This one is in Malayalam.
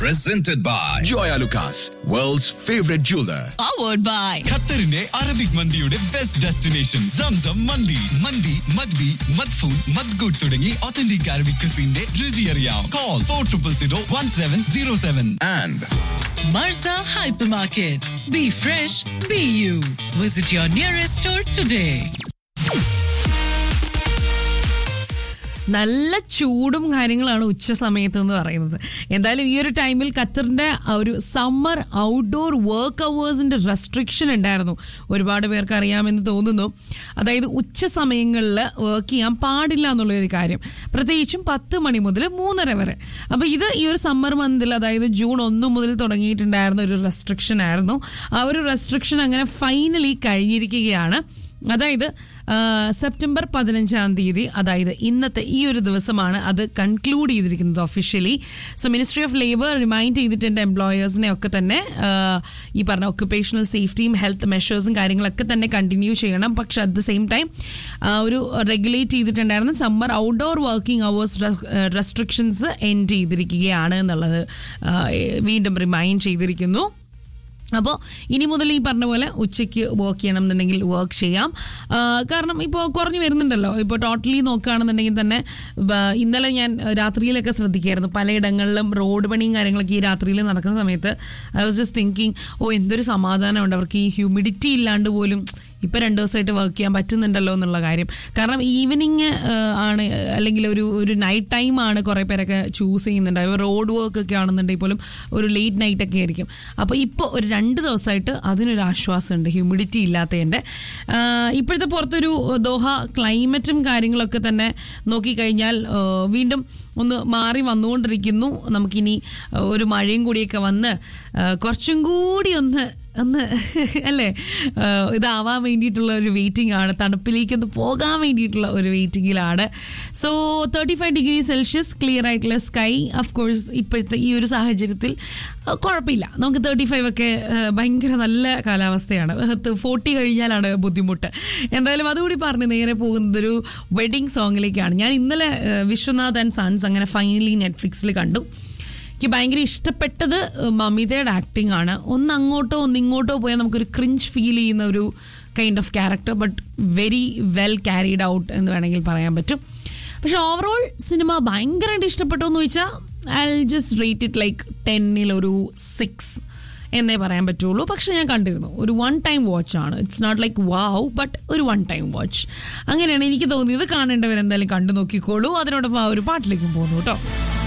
presented by Joya Lucas, world's favorite jeweler. powered by ഖത്തറിന്റെ അറബിക് മന്തിയുടെ ബെസ്റ്റ് ഡെസ്റ്റിനേഷൻ സംസം മന്തി മന്തി മദ്ബി മദ്ഫൂൻ മദ്ഗുഡ് തുടങ്ങി ഒത്തന്റിക് അറബിക് ക്രിസിന്റെ രുചി അറിയാം call four triple zero one seven zero seven And Marza Hypermarket. Be fresh, be you. Visit your nearest store today. നല്ല ചൂടും കാര്യങ്ങളാണ് ഉച്ച സമയത്ത് എന്ന് പറയുന്നത് എന്തായാലും ഈ ഒരു ടൈമിൽ ഖത്തറിന്റെ ആ ഒരു സമ്മർ ഔട്ട്ഡോർ വർക്ക് അവേഴ്സിന്റെ റെസ്ട്രിക്ഷൻ ഉണ്ടായിരുന്നു ഒരുപാട് പേർക്ക് അറിയാമെന്ന് തോന്നുന്നു അതായത് ഉച്ച സമയങ്ങളിൽ വർക്ക് ചെയ്യാൻ പാടില്ല എന്നുള്ള ഒരു കാര്യം പ്രത്യേകിച്ചും പത്ത് മണി മുതൽ മൂന്നര വരെ അപ്പോൾ ഇത് ഈ ഒരു സമ്മർ മന്തിൽ അതായത് ജൂൺ ഒന്ന് മുതൽ തുടങ്ങിയിട്ടുണ്ടായിരുന്ന ഒരു റെസ്ട്രിക്ഷൻ ആയിരുന്നു ആ ഒരു റെസ്ട്രിക്ഷൻ അങ്ങനെ ഫൈനലി കഴിഞ്ഞിരിക്കുകയാണ് അതായത് ആ, സെപ്റ്റംബർ പതിനഞ്ചാം തീയതി അതായത് ഇന്നത്തെ ഈ ഒരു ദിവസമാണ് അത് കൺക്ലൂഡ് ചെയ്തിരിക്കുന്നത് officially so ministry of labour remind ചെയ്തിട്ടുണ്ട് എംപ്ലോയേഴ്സിനെ ഒക്കെ തന്നെ ആ, ഈ പറഞ്ഞ ഒക്കുപേഷണൽ സേഫ്റ്റിയും ഹെൽത്ത് മെഷേഴ്സും കാര്യങ്ങളൊക്കെ തന്നെ കണ്ടിന്യൂ ചെയ്യണം പക്ഷെ അറ്റ് ദ സെയിം ടൈം ഒരു റെഗുലേറ്റ് ചെയ്തിട്ടുണ്ടായിരുന്ന summer outdoor working hours restrictions end ചെയ്തിരിക്കുകയാണ് എന്നുള്ളത് ആ, വീണ്ടും റിമൈൻഡ് ചെയ്തിരിക്കുന്നു അപ്പോൾ ഇനി മുതൽ ഈ പറഞ്ഞ പോലെ ഉച്ചയ്ക്ക് വർക്ക് ചെയ്യണം എന്നുണ്ടെങ്കിൽ വർക്ക് ചെയ്യാം ആ, കാരണം ഇപ്പോൾ കുറഞ്ഞു വരുന്നുണ്ടല്ലോ ഇപ്പോൾ ടോട്ടലി നോക്കുകയാണെന്നുണ്ടെങ്കിൽ തന്നെ ബ- ഇന്നലെ ഞാൻ രാത്രിയിലൊക്കെ ശ്രദ്ധിക്കായിരുന്നു പലയിടങ്ങളിലും റോഡ് പണിയും കാര്യങ്ങളൊക്കെ ഈ രാത്രിയിൽ നടക്കുന്ന സമയത്ത് I was just thinking oh എന്തൊരു സമാധാനമുണ്ട് അവർക്ക് ഈ ഹ്യൂമിഡിറ്റി ഇല്ലാണ്ട് പോലും ഇപ്പം രണ്ട് ദിവസമായിട്ട് വർക്ക് ചെയ്യാൻ പറ്റുന്നുണ്ടല്ലോ എന്നുള്ള കാര്യം കാരണം ഈവനിങ് ആണ് അല്ലെങ്കിൽ ഒരു ഒരു നൈറ്റ് ടൈം ആണ് കുറേ പേരൊക്കെ ചൂസ് ചെയ്യുന്നുണ്ട് ഇപ്പോൾ റോഡ് വർക്ക് ഒക്കെ ആണെന്നുണ്ടെങ്കിൽ പോലും ഒരു ലേറ്റ് നൈറ്റ് ഒക്കെ ആയിരിക്കും അപ്പോൾ ഇപ്പോൾ ഒരു രണ്ട് ദിവസമായിട്ട് അതിനൊരു ആശ്വാസമുണ്ട് ഹ്യൂമിഡിറ്റി ഇല്ലാത്തതിൻ്റെ ഇപ്പോഴത്തെ പുറത്തൊരു ദോഹ ക്ലൈമറ്റും കാര്യങ്ങളൊക്കെ തന്നെ നോക്കിക്കഴിഞ്ഞാൽ ആ, വീണ്ടും ഒന്ന് മാറി വന്നുകൊണ്ടിരിക്കുന്നു നമുക്കിനി ആ, ഒരു മഴയും കൂടിയൊക്കെ വന്ന് ആ, കുറച്ചും കൂടി ഒന്ന് ഒന്ന് അല്ലേ ആ, ഇതാവാൻ വേണ്ടിയിട്ടുള്ള ഒരു വെയിറ്റിംഗ് ആണ് തണുപ്പിലേക്ക് ഒന്ന് പോകാൻ വേണ്ടിയിട്ടുള്ള ഒരു വെയിറ്റിംഗിലാണ് so thirty five degree Celsius clear ആയിട്ടുള്ള സ്കൈ ഓഫ് കോഴ്സ് ഇപ്പോഴത്തെ ഈ ഒരു സാഹചര്യത്തിൽ ആ, കുഴപ്പമില്ല നമുക്ക് തേർട്ടി ഫൈവ് ഒക്കെ ആ, ഭയങ്കര നല്ല കാലാവസ്ഥയാണ് ഫോർട്ടി കഴിഞ്ഞാലാണ് ബുദ്ധിമുട്ട് എന്തായാലും അതുകൂടി പറഞ്ഞ് നേരെ പോകുന്നത് ഒരു വെഡിങ് സോങ്ങിലേക്കാണ് ഞാൻ ഇന്നലെ ആ, വിശ്വനാഥ് ആൻഡ് സൺസ് അങ്ങനെ ഫൈനലി നെറ്റ്ഫ്ലിക്സിൽ കണ്ടു എനിക്ക് ഭയങ്കര ഇഷ്ടപ്പെട്ടത് മമിതയുടെ ആക്ടിംഗ് ആണ് ഒന്ന് അങ്ങോട്ടോ ഒന്ന് ഇങ്ങോട്ടോ പോയാൽ നമുക്കൊരു ക്രിഞ്ച് ഫീൽ ചെയ്യുന്ന ഒരു kind of character but very well carried out എന്ന് വേണമെങ്കിൽ പറയാൻ പറ്റും പക്ഷെ ഓവറോൾ സിനിമ ഭയങ്കരമായിട്ട് ഇഷ്ടപ്പെട്ടു എന്ന് ചോദിച്ചാൽ I just rate it like ടെന്നിൽ ഒരു സിക്സ് എന്നേ പറയാൻ പറ്റുള്ളൂ പക്ഷെ ഞാൻ കണ്ടിരുന്നു ഒരു വൺ ടൈം വാച്ച് ആണ് it's not like wow but ഒരു വൺ ടൈം വാച്ച് അങ്ങനെയാണ് എനിക്ക് തോന്നിയത് കാണേണ്ടവരെന്തായാലും കണ്ടു നോക്കിക്കോളൂ അതിനോടൊപ്പം ആ ഒരു പാട്ടിലേക്കും പോകുന്നു കേട്ടോ